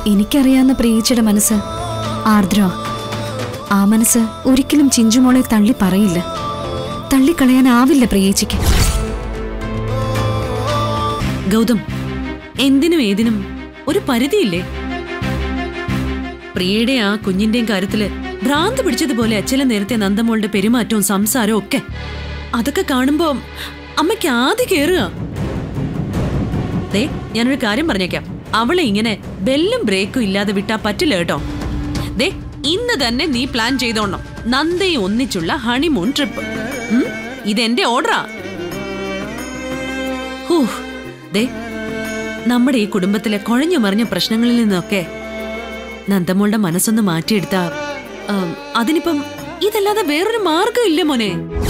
എനിക്കറിയാവുന്ന പ്രിയച്ചയുടെ മനസ്സ് ആർദ്ര ആ മനസ്സ് ഒരിക്കലും ചിഞ്ചുമോളെ തള്ളി പറയില്ല തള്ളിക്കളയാനാവില്ല പ്രിയേച്ചിക്ക് ഗൗതം എന്തിനും ഏതിനും ഒരു പരിധിയില്ലേ പ്രിയയുടെ ആ കുഞ്ഞിന്റെയും കാര്യത്തില് ഭ്രാന്ത് പിടിച്ചതുപോലെ ചില നേരത്തെ നന്ദമോളുടെ പെരുമാറ്റവും സംസാരവും ഒക്കെ അതൊക്കെ കാണുമ്പോ അമ്മയ്ക്ക് ആദ്യ കേറുക ദേ ഞാനൊരു കാര്യം പറഞ്ഞേക്കാം അവളെ ഇങ്ങനെ ബെല്ലും ബ്രേക്കും ഇല്ലാതെ വിട്ടാ പറ്റില്ല കേട്ടോ ദേ ഇന്ന് തന്നെ നീ പ്ലാൻ ചെയ്തോണം നന്ദയും ഒന്നിച്ചുള്ള ഹണിമൂൺ ട്രിപ്പ് ഇതെന്റെ ഓർഡറാ ഹൂ, ദേ നമ്മുടെ ഈ കുടുംബത്തിലെ കുഴഞ്ഞു മറിഞ്ഞ പ്രശ്നങ്ങളിൽ നിന്നൊക്കെ നന്ദമോളുടെ മനസ്സൊന്ന് മാറ്റിയെടുത്താ ആം, അതിനിപ്പം ഇതല്ലാതെ വേറൊരു മാർഗം ഇല്ല മോനെ